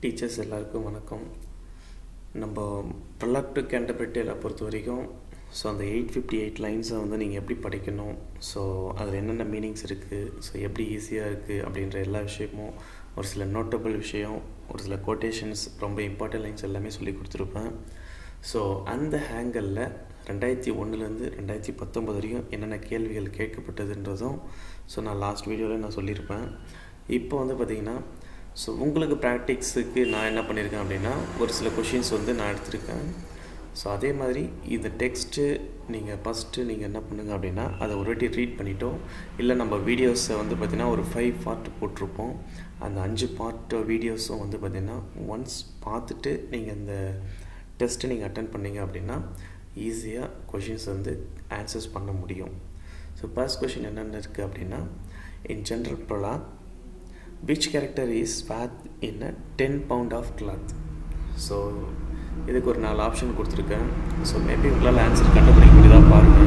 teachers எல்லாருக்கும் வணக்கம் நம்ம ப்ரொலக்ட் கேண்டபிரிட்டியில் பொறுத்த வரைக்கும் ஸோ அந்த எயிட் ஃபிஃப்டி எயிட் லைன்ஸை வந்து நீங்கள் எப்படி படிக்கணும் ஸோ அதில் என்னென்ன மீனிங்ஸ் இருக்குது ஸோ எப்படி ஈஸியாக இருக்குது அப்படின்ற எல்லா விஷயமும் ஒரு சில நோட்டபிள் விஷயம் ஒரு சில கோட்டேஷன்ஸ் ரொம்ப இம்பார்ட்டன்ட் லைன்ஸ் எல்லாமே சொல்லி கொடுத்துருப்பேன் ஸோ அந்த ஹேங்கலில் ரெண்டாயிரத்தி ஒன்றுலேருந்து ரெண்டாயிரத்தி பத்தொம்பது வரைக்கும் என்னென்ன கேள்விகள் கேட்கப்பட்டதுன்றதும் ஸோ நான் லாஸ்ட் வீடியோவில் நான் சொல்லியிருப்பேன் இப்போ வந்து பார்த்திங்கன்னா ஸோ உங்களுக்கு ப்ராக்டிக்ஸுக்கு நான் என்ன பண்ணியிருக்கேன் அப்படின்னா ஒரு சில கொஷின்ஸ் வந்து நான் எடுத்திருக்கேன் ஸோ அதே மாதிரி இந்த டெக்ஸ்ட்டு நீங்கள் ஃபஸ்ட்டு நீங்கள் என்ன பண்ணுங்க அப்படின்னா அதை ஒரு வாட்டி ரீட் பண்ணிட்டோ இல்லை நம்ம வீடியோஸை வந்து பார்த்திங்கன்னா ஒரு ஃபைவ் பார்ட் போட்டிருப்போம் அந்த அஞ்சு பார்ட் வீடியோஸும் வந்து பார்த்திங்கன்னா ஒன்ஸ் பார்த்துட்டு நீங்கள் இந்த டெஸ்ட்டு நீங்கள் அட்டன் பண்ணீங்க அப்படின்னா ஈஸியாக கொஷின்ஸ் வந்து ஆன்சர்ஸ் பண்ண முடியும் ஸோ ஃபர்ஸ்ட் கொஷின் என்னென்ன இருக்குது அப்படின்னா in general prologue which character is swathed in a ten pound of cloth so இதுக்கு ஒரு நாலு ஆப்ஷன் கொடுத்துருக்கேன் ஸோ மேபி உங்களால் ஆன்சர் கண்டுபிடிக்க முடியுதா பாருங்கள்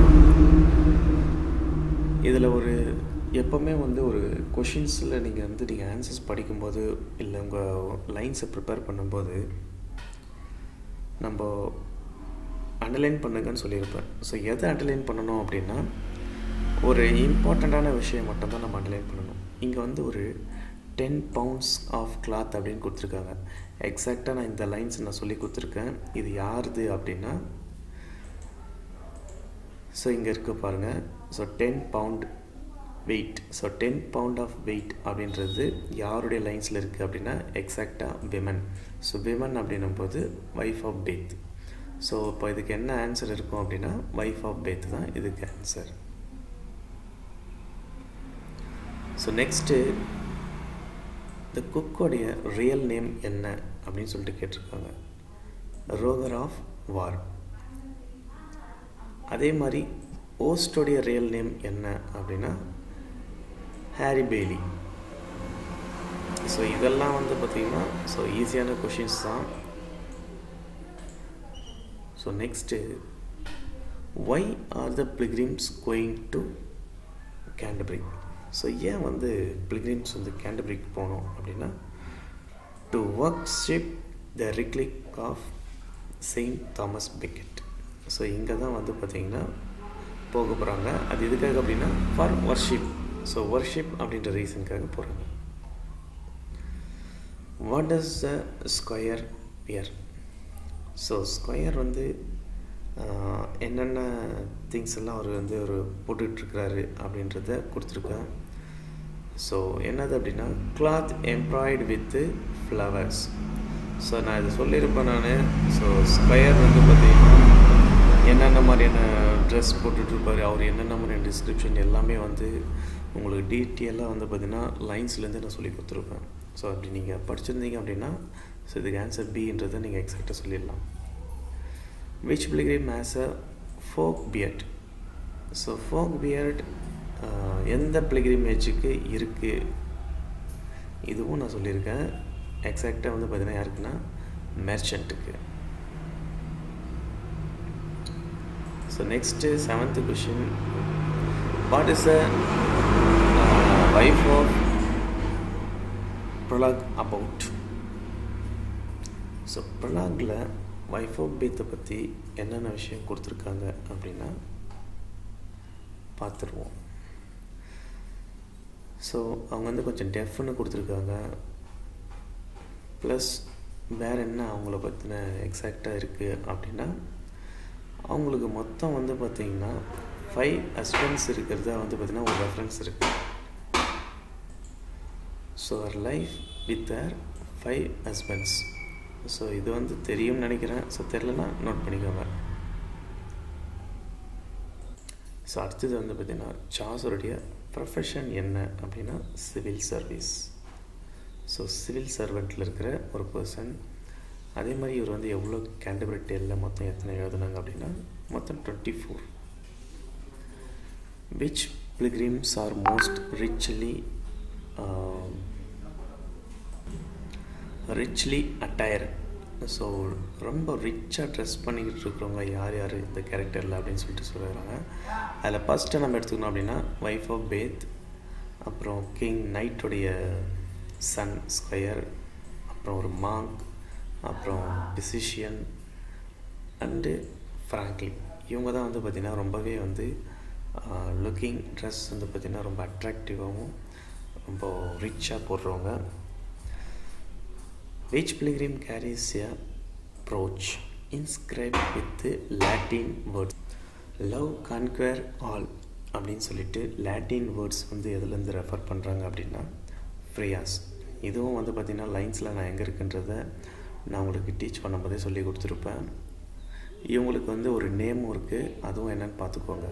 இதில் ஒரு எப்போவுமே வந்து ஒரு கொஷின்ஸில் நீங்கள் வந்து நீங்கள் ஆன்சர்ஸ் படிக்கும்போது இல்லை உங்கள் லைன்ஸை ப்ரிப்பேர் பண்ணும்போது நம்ம அண்டர்லைன் பண்ணுங்கன்னு சொல்லியிருப்பேன் ஸோ எதை அண்டர்லைன் பண்ணணும் அப்படின்னா ஒரு இம்பார்ட்டண்ட்டான விஷயம் மட்டும்தான் நம்ம அண்டர்லைன் பண்ணணும் இங்கே வந்து ஒரு டென் பவுண்ட்ஸ் ஆஃப் கிளாத் அப்படின்னு கொடுத்துருக்காங்க எக்ஸாக்டாக நான் இந்த லைன்ஸ் நான் சொல்லி கொடுத்துருக்கேன் இது யாருது அப்படின்னா ஸோ இங்கே இருக்க பாருங்கள் so ten pound weight so ten pound of weight அப்படின்றது யாருடைய லைன்ஸில் இருக்குது அப்படின்னா எக்ஸாக்டாக விமன் ஸோ விமன் அப்படின்னும் போது ஒய்ஃப் ஆஃப் பேத் ஸோ இப்போ இதுக்கு என்ன ஆன்சர் இருக்கும் அப்படின்னா ஒய்ஃப் ஆஃப் பேத் தான் இதுக்கு ஆன்சர் ஸோ நெக்ஸ்ட்டு இந்த குக்கோடைய ரியல் நேம் என்ன அப்படின்னு சொல்லிட்டு கேட்டிருக்காங்க ரோகர் ஆஃப் வார் அதே மாதிரி ஓஸ்டோடைய ரியல் நேம் என்ன அப்படின்னா ஹாரி பெய்லி ஸோ இதெல்லாம் வந்து பார்த்திங்கன்னா ஸோ ஈஸியான கொஷின்ஸ் தான் so next why are the pilgrims going to Canterbury so ஏன் வந்து பிளிக்ரிம்ஸ் வந்து கேண்டபரிக்கு போனோம் அப்படின்னா to worship the relic of Saint Thomas Becket so இங்கே தான் வந்து பார்த்திங்கன்னா போக போகிறாங்க அது எதுக்காக அப்படின்னா ஃபார் ஒர்ஷிப் ஸோ ஒர்ஷிப் அப்படின்ற ரீசனுக்காக போகிறாங்க what is the squire beard so squire வந்து என்னென்ன திங்ஸ் எல்லாம் அவர் வந்து ஒரு போட்டுட்ருக்கிறாரு அப்படின்றத கொடுத்துருக்கேன் ஸோ என்னது அப்படின்னா cloth embroidered with flowers so நான் இது சொல்லியிருப்பேன் நான் ஸோ ஸ்கொயர் வந்து பார்த்திங்கன்னா என்னென்ன மாதிரியான ட்ரெஸ் போட்டுட்ருப்பார் அவர் என்னென்ன மாதிரியான டிஸ்கிரிப்ஷன் எல்லாமே வந்து உங்களுக்கு டீட்டெயிலாக வந்து பார்த்திங்கன்னா லைன்ஸ்லேருந்து நான் சொல்லி கொடுத்துருப்பேன் ஸோ அப்படி நீங்கள் படிச்சிருந்தீங்க அப்படின்னா ஸோ இதுக்கு ஆன்சர் பின்றதை நீங்கள் எக்ஸாக்டாக சொல்லிடலாம் which pilgrim has a forked beard so forked beard எந்த பிளிகிரிமேஜுக்கு இருக்குது இதுவும் நான் சொல்லியிருக்கேன் எக்ஸாக்டாக வந்து பார்த்தீங்கன்னா யாருக்குன்னா மெர்ச்சன்ட்டுக்கு so next seventh question what is a wife of prologue about so ப்ரொலாகில் வைஃப் ஆஃப் பீத்தை பற்றி என்னென்ன விஷயம் கொடுத்துருக்காங்க அப்படின்னா பார்த்துருவோம் ஸோ அவங்க வந்து கொஞ்சம் டெஃப்னு கொடுத்துருக்காங்க ப்ளஸ் வேறு என்ன அவங்கள பற்றின எக்ஸாக்டாக இருக்குது அப்படின்னா அவங்களுக்கு மொத்தம் வந்து பார்த்திங்கன்னா ஃபைவ் ஹஸ்பண்ட்ஸ் இருக்கிறதா வந்து பார்த்திங்கன்னா ஒரு ரெஃபரன்ஸ் இருக்குது ஸோ அவர் life with her five husbands so இது வந்து தெரியும்னு நினைக்கிறேன் ஸோ தெரிலனா நோட் பண்ணிக்கோங்க ஸோ அடுத்தது வந்து பார்த்திங்கன்னா சார்ஸருடைய ப்ரொஃபஷன் என்ன அப்படின்னா சிவில் சர்வீஸ் ஸோ சிவில் சர்வெண்ட்டில் இருக்கிற ஒரு பர்சன் அதே மாதிரி இவர் வந்து எவ்வளோ கேண்டபிரிட்டியில் மொத்தம் எத்தனை எழுதுனாங்க அப்படின்னா மொத்தம் twenty four which pilgrims are most richly richly attire so ரொம்ப ரிச்சாக ட்ரெஸ் பண்ணிக்கிட்டு இருக்கிறவங்க யார் யார் இந்த கேரக்டரில் அப்படின்னு சொல்லிட்டு சொல்லுறாங்க அதில் ஃபஸ்ட்டு நம்ம எடுத்துக்கணும் அப்படின்னா ஒய்ஃப் ஆஃப் பேத் அப்புறம் கிங் நைட்டுடைய சன் ஸ்கொயர் அப்புறம் ஒரு மாங்க் அப்புறம் பிசிஷியன் அண்டு ஃப்ராங்க்லின் இவங்க தான் வந்து பார்த்திங்கன்னா ரொம்பவே வந்து லுக்கிங் ட்ரெஸ் வந்து பார்த்திங்கன்னா ரொம்ப அட்ராக்டிவாகவும் ரொம்ப ரிச்சாக போடுறவங்க which pilgrim carries a brooch inscribe with Latin words love conquer all அப்படின்னு சொல்லிட்டு லாட்டின் வேர்ட்ஸ் வந்து எதுலேருந்து ரெஃபர் பண்ணுறாங்க அப்படின்னா ஃப்ரியாஸ் இதுவும் வந்து பார்த்திங்கன்னா லைன்ஸில் நான் எங்கே இருக்குன்றத நான் உங்களுக்கு டீச் பண்ணும்போதே சொல்லி கொடுத்துருப்பேன் இவங்களுக்கு வந்து ஒரு நேமும் இருக்குது அதுவும் என்னன்னு பார்த்துக்கோங்க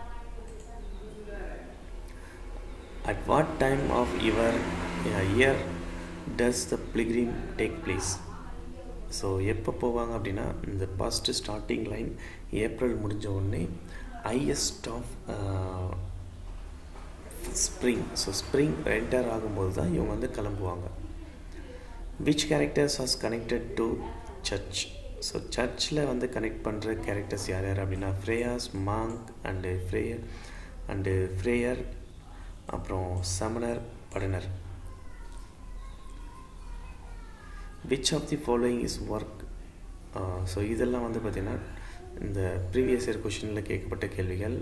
at what time of your year does the pilgrim take place so எப்போ போவாங்க அப்படின்னா இந்த ஃபஸ்ட்டு ஸ்டார்டிங் லைன் ஏப்ரல் முடிஞ்ச உடனே highest of spring so spring enter ஆகும்போது தான் இவங்க வந்து கிளம்புவாங்க which characters was connected to church so சர்ச்சில் வந்து கனெக்ட் பண்ணுற கேரக்டர்ஸ் யார் யார் அப்படின்னா friars monk and friar and friar அப்புறம் summoner pardoner which of the following is work so இதெல்லாம் வந்து பார்த்திங்கன்னா இந்த ப்ரீவியஸ் இயர் கொஷினில் கேட்கப்பட்ட கேள்விகள்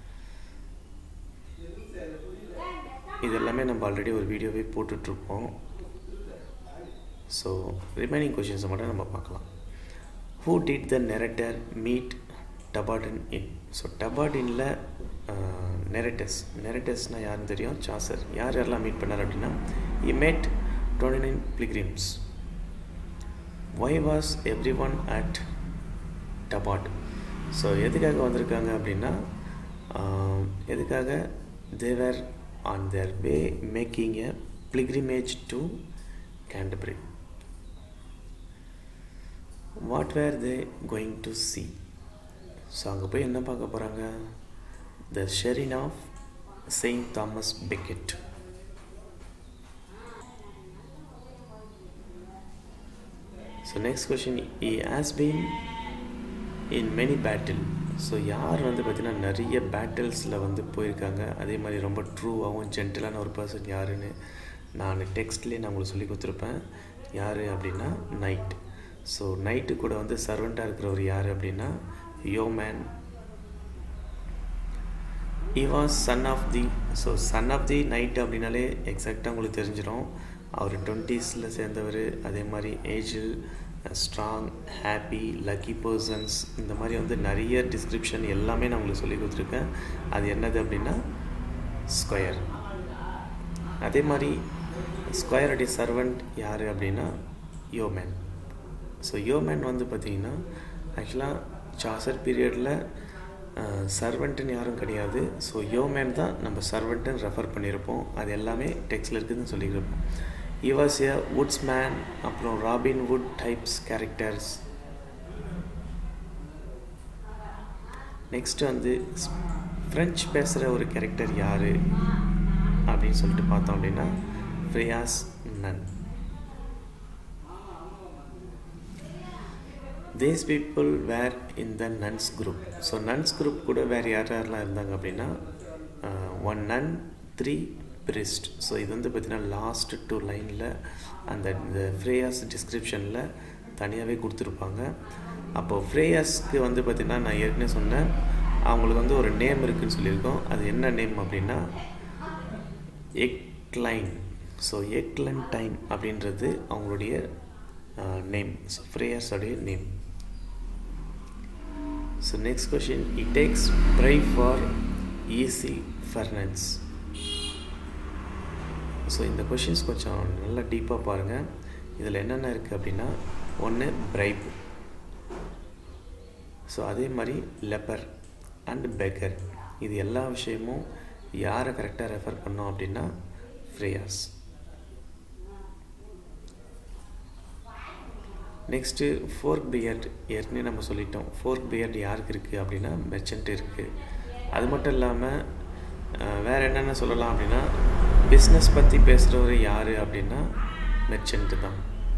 இது எல்லாமே நம்ம ஆல்ரெடி ஒரு வீடியோவே போட்டுட்ருப்போம் ஸோ ரிமைனிங் கொஷின்ஸை மட்டும் நம்ம பார்க்கலாம் who did the narrator meet Tabard inn so டபார்டினில் நெரட்டஸ் நெரட்டஸ்னால் யாருன்னு தெரியும் சாசர் யார் யாரெல்லாம் மீட் பண்ணார் அப்படின்னா he made twenty nine pilgrims why was every one at Tabard so எதுக்காக வந்திருக்காங்க அப்படின்னா எதுக்காக they were on their way making a pilgrimage to Canterbury what were they going to see so அங்கே போய் என்ன பார்க்க போகிறாங்க the shrine of Saint Thomas Becket so next question E has been in many battle so யார் வந்து பார்த்திங்கன்னா நிறைய பேட்டில்ஸில் வந்து போயிருக்காங்க அதே மாதிரி ரொம்ப ட்ரூவாகவும் ஜென்டலான ஒரு பர்சன் யாருன்னு நான் டெக்ஸ்ட்லேயே நான் உங்களுக்கு சொல்லி கொடுத்துருப்பேன் யார் அப்படின்னா நைட் ஸோ நைட்டு கூட வந்து சர்வெண்ட்டாக இருக்கிறவர் யார் அப்படின்னா yeoman he was son of the so son of the knight அப்படின்னாலே எக்ஸாக்டாக உங்களுக்கு தெரிஞ்சிடும் அவர் டுவெண்ட்டீஸில் சேர்ந்தவர் அதே மாதிரி ஏஜில் ஸ்ட்ராங் ஹாப்பி லக்கி பர்சன்ஸ் இந்த மாதிரி வந்து நிறைய டிஸ்கிரிப்ஷன் எல்லாமே நான் உங்களுக்கு சொல்லி கொடுத்துருக்கேன் அது என்னது அப்படின்னா ஸ்கொயர் அதே மாதிரி ஸ்கொயருடைய சர்வெண்ட் யார் அப்படின்னா யோமேன் ஸோ யோமேன் வந்து பார்த்திங்கன்னா ஆக்சுவலாக சாசர் பீரியடில் சர்வெண்ட்டுன்னு யாரும் கிடையாது ஸோ யோமேன் தான் நம்ம சர்வெண்ட்டுன்னு ரெஃபர் பண்ணியிருப்போம் அது எல்லாமே டெக்ஸ்டில் இருக்குதுன்னு சொல்லியிருப்போம் இவாஸ் எ வுட்ஸ் மேன் அப்புறம் Robin Hood types characters next வந்து ஃப்ரெஞ்ச் பேசுகிற ஒரு கேரக்டர் யார் அப்படின்னு சொல்லிட்டு பார்த்தோம் அப்படின்னா prioress nun these people were in the nun's group so nun's group கூட வேறு யார் யாரெல்லாம் இருந்தாங்க அப்படின்னா one nun three priest so இது வந்து பார்த்திங்கன்னா லாஸ்ட் டூ லைனில் அந்த இந்த ஃப்ரேயாஸ் டிஸ்கிரிப்ஷனில் தனியாகவே கொடுத்துருப்பாங்க அப்போது ஃப்ரேயாஸ்க்கு வந்து பார்த்திங்கன்னா நான் ஏற்கனவே சொன்னேன் அவங்களுக்கு வந்து ஒரு நேம் இருக்குதுன்னு சொல்லியிருக்கோம் அது என்ன நேம் அப்படின்னா எக்லைன் ஸோ எக்லன்டைன் அப்படின்றது அவங்களுடைய நேம் ஸோ ஃப்ரேயர்ஸோடைய name so next question it takes pry for easy finance so இந்த கொஷின்ஸ் கொஞ்சம் நல்லா டீப்பாக பாருங்கள் இதில் என்னென்ன இருக்குது அப்படின்னா ஒன்று பிரைப் ஸோ அதே மாதிரி லெப்பர் அண்ட் பெக்கர் இது எல்லா விஷயமும் யாரை கரெக்டாக ரெஃபர் பண்ணோம் அப்படின்னா ஃப்ரேயாஸ் நெக்ஸ்ட்டு ஃபோர்க் பியர்ட் ஏற்கனவே நம்ம சொல்லிட்டோம் ஃபோர்க் பியர்ட் யாருக்கு இருக்குது அப்படின்னா மெர்ச்சன்ட் இருக்குது அது மட்டும் இல்லாமல் வேறு என்னென்ன சொல்லலாம் அப்படின்னா பிஸ்னஸ் பற்றி பேசுகிறவர் யார் அப்படின்னா மெர்ச்சன்ட்டு தான்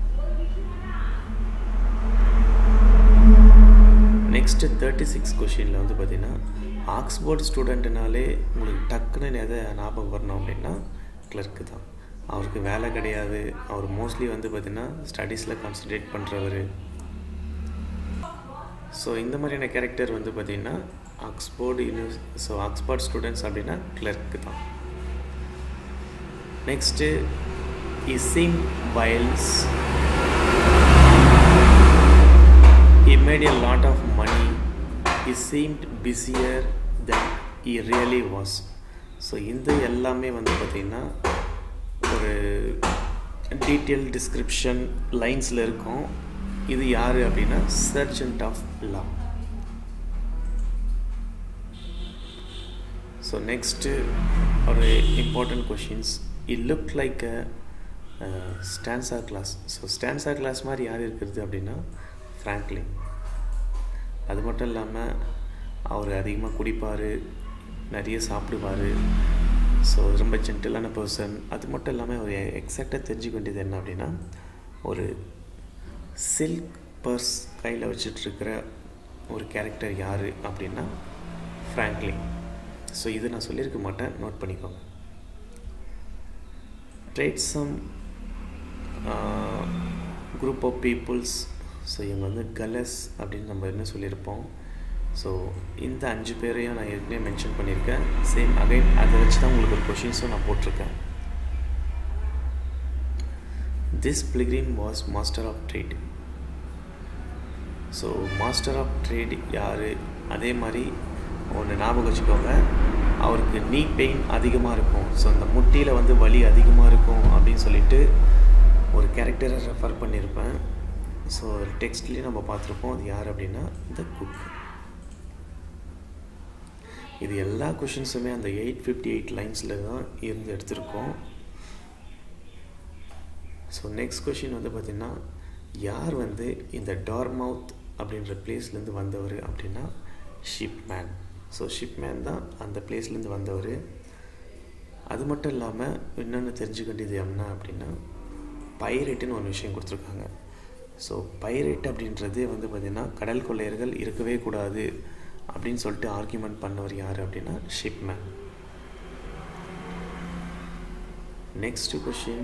நெக்ஸ்ட்டு தேர்ட்டி சிக்ஸ் கொஷினில் வந்து பார்த்திங்கன்னா ஆக்ஸ்போர்ட் ஸ்டூடெண்ட்டுனாலே உங்களுக்கு டக்குன்னு எதை ஞாபகம் வரணும் அப்படின்னா கிளர்க்கு தான் அவருக்கு வேலை கிடையாது அவர் மோஸ்ட்லி வந்து பார்த்திங்கன்னா ஸ்டடீஸில் கான்சன்ட்ரேட் பண்ணுறவர் ஸோ இந்த மாதிரியான கேரக்டர் வந்து பார்த்திங்கன்னா Oxford universe so Oxford students அப்படின்னா கிளர்க்கு தான் நெக்ஸ்ட்டு இசிங் whiles he made a lot of money he seemed busier than he really was so இந்த எல்லாமே வந்து பார்த்திங்கன்னா ஒரு டீட்டெயில் டிஸ்கிரிப்ஷன் லைன்ஸில் இருக்கும் இது யார் அப்படின்னா sergeant of law so next ஒரு important questions it look like a stanza class so stanza class மாதிரி யார் இருக்கிறது அப்படின்னா ஃப்ராங்க்லின் அது மட்டும் இல்லாமல் அவர் அதிகமாக குடிப்பார் நிறைய சாப்பிடுவார் ஸோ ரொம்ப ஜென்டிலான பர்சன் அது மட்டும் இல்லாமல் அவர் எக்ஸாக்டாக தெரிஞ்சுக்க வேண்டியது என்ன அப்படின்னா ஒரு சில்க் பர்ஸ் கையில் வச்சிட்ருக்கிற ஒரு கேரக்டர் யார் அப்படின்னா ஃப்ராங்க்லின் ஸோ இது நான் சொல்லியிருக்க மாட்டேன் நோட் பண்ணிக்கோங்க trade some group of peoples so இவங்க வந்து கலஸ் அப்படின்னு நம்ம என்ன சொல்லியிருப்போம் ஸோ இந்த அஞ்சு பேரையும் நான் ஏற்கனவே மென்ஷன் பண்ணியிருக்கேன் சேம் அகைன் அதை வச்சு தான் உங்களுக்கு ஒரு கொஷின்ஸும் நான் போட்டிருக்கேன் this pilgrim was master of trade so master of trade யார் அதே மாதிரி ஒன்று ஞாபகம் வச்சுக்கோங்க அவருக்கு நீ பெயின் அதிகமாக இருக்கும் ஸோ அந்த முட்டியில் வந்து வலி அதிகமாக இருக்கும் அப்படின்னு சொல்லிட்டு ஒரு கேரக்டரை ரெஃபர் பண்ணியிருப்பேன் ஸோ டெக்ஸ்ட்லேயும் நம்ம பார்த்துருப்போம் அது யார் அப்படின்னா த குக் இது எல்லா கொஷின்ஸுமே அந்த எயிட் ஃபிஃப்டி எயிட் லைன்ஸில் தான் இருந்து எடுத்திருக்கோம் ஸோ நெக்ஸ்ட் கொஷின் வந்து பார்த்திங்கன்னா யார் வந்து இந்த டார்மவுத் அப்படின்ற பிளேஸ்லேருந்து வந்தவர் அப்படின்னா ஷிப்மேன் ஸோ ஷிப்மேன் தான் அந்த பிளேஸ்லேருந்து வந்தவர் அது மட்டும் இல்லாமல் இன்னொன்று தெரிஞ்சுக்க வேண்டியது என்ன அப்படின்னா பைரேட்டுன்னு ஒரு விஷயம் கொடுத்துருக்காங்க ஸோ பைரேட் அப்படின்றதே வந்து பார்த்திங்கன்னா கடல் கொள்ளையர்கள் இருக்கவே கூடாது அப்படின்னு சொல்லிட்டு ஆர்கியூமெண்ட் பண்ணவர் யார் அப்படின்னா shipman next question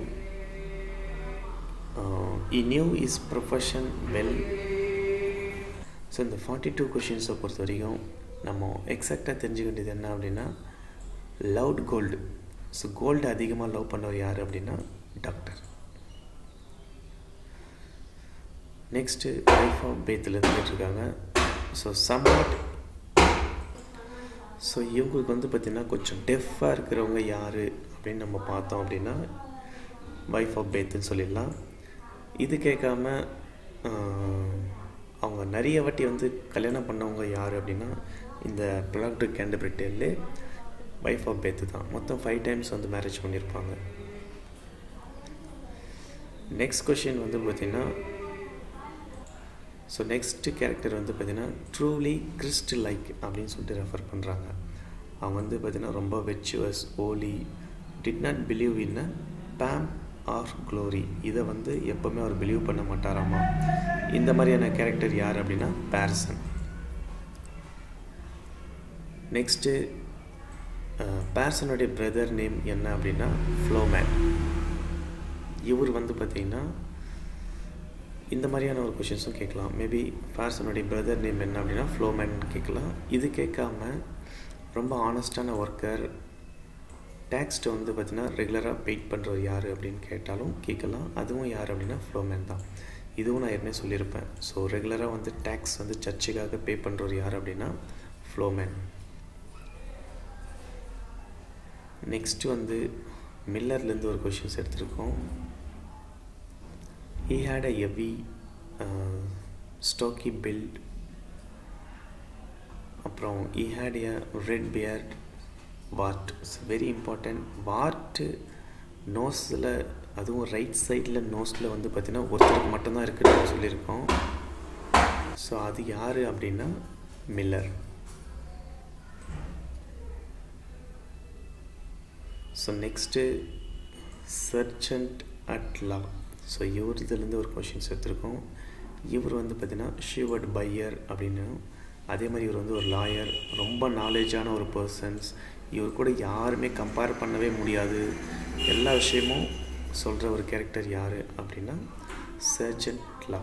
he knew his profession well so இந்த ஃபார்ட்டி டூ கொஷின்ஸை பொறுத்த வரைக்கும் நம்ம எக்ஸாக்டாக தெரிஞ்சுக்க வேண்டியது என்ன அப்படின்னா லவ்ட் கோல்டு ஸோ கோல்டு அதிகமாக லவ் பண்ணவர் யார் அப்படின்னா டாக்டர் நெக்ஸ்ட்டு லைஃப் ஆஃப் பேத்தில் இருக்காங்க ஸோ சம்வாட் ஸோ இவங்களுக்கு வந்து பார்த்திங்கன்னா கொஞ்சம் டெஃப்பாக இருக்கிறவங்க யார் அப்படின்னு நம்ம பார்த்தோம் அப்படின்னா வைஃப் ஆஃப் பேத்துன்னு சொல்லிடலாம் இது கேட்காம அவங்க நிறைய வாட்டி வந்து கல்யாணம் பண்ணவங்க யார் அப்படின்னா இந்த ப்ராடக்ட் கேண்டபிரிட்டேலே வைஃப் ஆஃப் பேத்து தான் மொத்தம் ஃபைவ் டைம்ஸ் வந்து மேரேஜ் பண்ணியிருப்பாங்க நெக்ஸ்ட் கொஷின் வந்து பார்த்திங்கன்னா ஸோ நெக்ஸ்ட்டு கேரக்டர் வந்து பார்த்திங்கன்னா ட்ரூலி கிறிஸ்ட் லைக் அப்படின்னு சொல்லிட்டு ரெஃபர் பண்ணுறாங்க அவங்க வந்து பார்த்திங்கன்னா ரொம்ப வெச்சுவஸ் holy did not believe in a fame or glory இதை வந்து எப்போவுமே அவர் பிலீவ் பண்ண மாட்டாராமா இந்த மாதிரியான கேரக்டர் யார் அப்படின்னா பேர்சன் நெக்ஸ்ட்டு பேர்சனுடைய பிரதர் நேம் என்ன அப்படின்னா ஃப்ளோமேன் இவர் வந்து பார்த்திங்கன்னா இந்த மாதிரியான ஒரு கொஷின்ஸும் கேட்கலாம் மேபி பேர்சனுடைய பிரதர் நேம் என்ன அப்படின்னா ஃப்ளோமேன் கேட்கலாம் இது கேட்காம ரொம்ப ஆனஸ்டான ஒர்க்கர் டேக்ஸ்ட்டை வந்து பார்த்திங்கன்னா ரெகுலராக பெயிட் பண்ணுறவர் யார் அப்படின்னு கேட்டாலும் கேட்கலாம் அதுவும் யார் அப்படின்னா ஃப்ளோமேன் தான் இதுவும் நான் ஏற்கனவே சொல்லியிருப்பேன் ஸோ ரெகுலராக வந்து டேக்ஸ் வந்து சர்ச்சுக்காக பே பண்ணுறவர் யார் அப்படின்னா ஃப்ளோமேன் நெக்ஸ்ட்டு வந்து மில்லர்லேருந்து ஒரு கொஷின்ஸ் எடுத்திருக்கோம் he had a heavy uh, stocky build அப்புறம் he had a red beard wart very important wart நோஸில் அதுவும் ரைட் சைடில் நோஸில் வந்து பார்த்திங்கன்னா ஒருத்தருக்கு மட்டும்தான் இருக்குன்னு சொல்லியிருக்கோம் ஸோ அது யார் அப்படின்னா miller so next sergeant at law so இவர் இதுலேருந்து ஒரு கொஷின்ஸ் எடுத்திருக்கோம் இவர் வந்து பார்த்திங்கன்னா ஷிவர்ட் பையர் அப்படின்னு அதே மாதிரி இவர் வந்து ஒரு லாயர் ரொம்ப நாலேஜான ஒரு பர்சன்ஸ் இவர் கூட யாருமே கம்பேர் பண்ணவே முடியாது எல்லா விஷயமும் சொல்கிற ஒரு கேரக்டர் யார் அப்படின்னா சர்ஜன் லா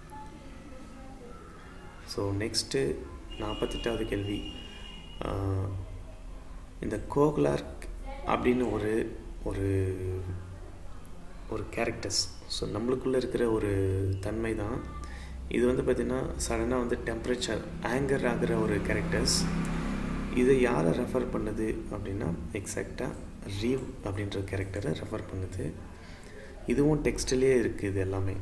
ஸோ நெக்ஸ்ட்டு நாற்பத்தெட்டாவது கேள்வி இந்த கோக்லார்க் அப்படின்னு ஒரு ஒரு ஒரு கேரக்டர்ஸ் ஸோ நம்மளுக்குள்ளே இருக்கிற ஒரு தன்மை தான் இது வந்து பார்த்திங்கன்னா சடனாக வந்து டெம்பரேச்சர் ஆங்கர் ஆகிற ஒரு கேரக்டர்ஸ் இது யாரை ரெஃபர் பண்ணுது அப்படின்னா எக்ஸாக்டாக ரீவ் அப்படின்ற கேரக்டரை ரெஃபர் பண்ணுது இதுவும் டெக்ஸ்ட்லேயே இருக்குது இது எல்லாமே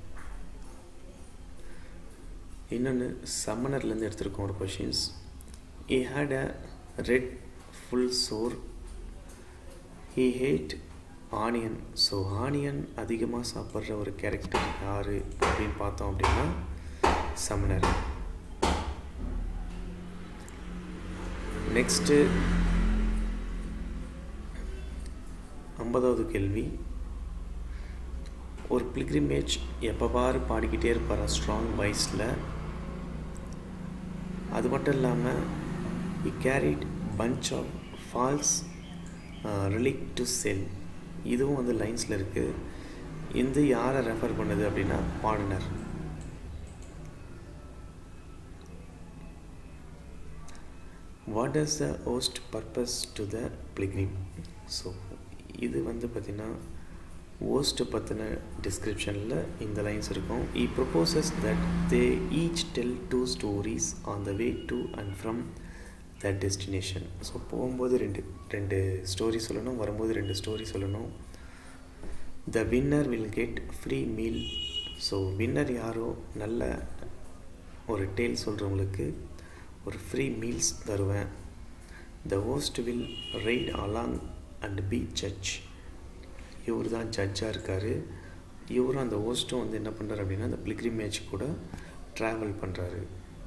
இன்னொன்று சம்மனர்லேருந்து எடுத்திருக்கோம் ஒரு questions he had a red full sore he hate onion so onion அதிகமாக சாப்பிட்ற ஒரு கேரக்டர் யார் அப்படின்னு பார்த்தோம் அப்படின்னா சமணர் நெக்ஸ்ட்டு ஐம்பதாவது கேள்வி ஒரு பிளிக்ரிமேஜ் எப்போ பாரு பாடிக்கிட்டே இருப்பார் ஸ்ட்ராங் வாய்ஸில் அது மட்டும் இல்லாமல் he carried bunch of false uh, relic to sell இதுவும் வந்து லைன்ஸில் இருக்குது இது யாரை ரெஃபர் பண்ணுது அப்படின்னா pardoner what is the host purpose to the pilgrim so இது வந்து பார்த்திங்கன்னா ஓஸ்ட்டை பற்றின டிஸ்கிரிப்ஷனில் இந்த லைன்ஸ் இருக்கும் he proposes that they each tell two stories on the way to and from the destination so போகும்போது ரெண்டு ரெண்டு ஸ்டோரி சொல்லணும் வரும்போது ரெண்டு ஸ்டோரி சொல்லணும் the winner will get free meal so winner யாரோ நல்ல ஒரு டேல் சொல்கிறவங்களுக்கு ஒரு ஃப்ரீ மீல்ஸ் தருவேன் the host will right along and be judge இவர் தான் ஜட்ஜாக இருக்கார் இவரும் அந்த ஹோஸ்ட்டும் வந்து என்ன பண்ணுறாரு அப்படின்னா அந்த பிளிக்ரிமேஜ் கூட ட்ராவல் பண்ணுறாரு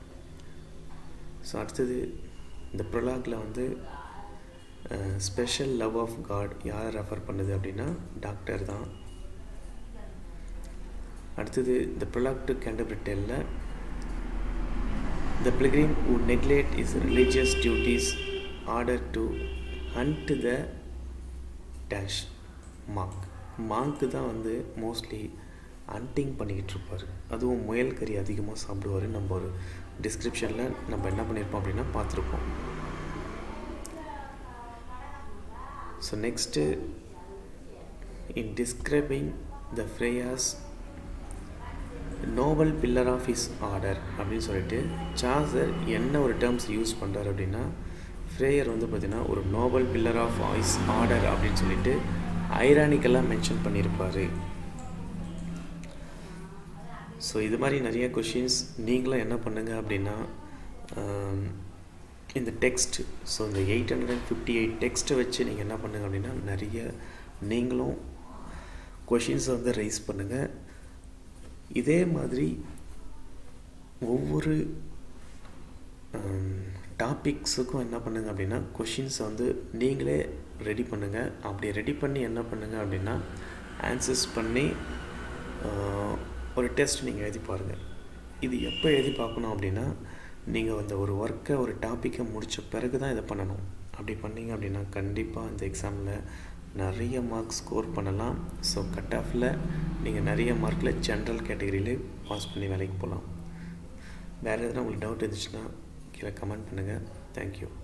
ஸோ அடுத்தது இந்த ப்ரொலாகில் வந்து ஸ்பெஷல் லவ் ஆஃப் காட் யாரை ரெஃபர் பண்ணுது அப்படின்னா டாக்டர் தான் அடுத்தது இந்த ப்ரொலாக் டு கேண்டபிரிட்டலில் the pilgrim would neglect his religious duties order to hunt the dash monk monk தான் வந்து மோஸ்ட்லி ஹண்டிங் பண்ணிக்கிட்டு இருப்பார் அதுவும் முயல் கறி அதிகமாக சாப்பிடுவார் நம்ம ஒரு டிஸ்கிரிப்ஷனில் நம்ம என்ன பண்ணியிருப்போம் அப்படின்னா பார்த்துருப்போம் so next in describing the friars noble pillar of his order அப்படின்னு சொல்லிட்டு சார்சர் என்ன ஒரு டேர்ம்ஸ் யூஸ் பண்ணுறாரு அப்படின்னா ஃப்ரேயர் வந்து பார்த்திங்கன்னா ஒரு noble pillar of his order அப்படின்னு சொல்லிட்டு ஐரானிக்கெல்லாம் மென்ஷன் பண்ணியிருப்பார் ஸோ இது மாதிரி நிறைய கொஷின்ஸ் நீங்களும் என்ன பண்ணுங்கள் அப்படின்னா இந்த டெக்ஸ்ட் ஸோ இந்த eight hundred and fifty eight டெக்ஸ்ட்டை வச்சு நீங்கள் என்ன பண்ணுங்கள் அப்படின்னா நிறைய நீங்களும் கொஷின்ஸை வந்து ரைஸ் பண்ணுங்கள் இதே மாதிரி ஒவ்வொரு டாபிக்ஸுக்கும் என்ன பண்ணுங்கள் அப்படின்னா கொஷின்ஸை வந்து நீங்களே ரெடி பண்ணுங்கள் அப்படி ரெடி பண்ணி என்ன பண்ணுங்கள் அப்படின்னா ஆன்சர்ஸ் பண்ணி ஒரு டெஸ்ட் நீங்கள் எழுதி பாருங்கள் இது எப்போ எழுதி பார்க்கணும் அப்படின்னா நீங்கள் அந்த ஒரு ஒர்க்கை ஒரு டாப்பிக்கை முடித்த பிறகு தான் இதை பண்ணணும் அப்படி பண்ணிங்க அப்படின்னா கண்டிப்பாக இந்த எக்ஸாமில் நிறைய மார்க் ஸ்கோர் பண்ணலாம் ஸோ கட் ஆஃபில் நீங்கள் நிறைய மார்க்கில் ஜென்ரல் கேட்டகரியிலே பாஸ் பண்ணி வேலைக்கு போகலாம் வேறு எதனா உங்களுக்கு டவுட் இருந்துச்சுன்னா கீழே கமெண்ட் பண்ணுங்கள் தேங்க்யூ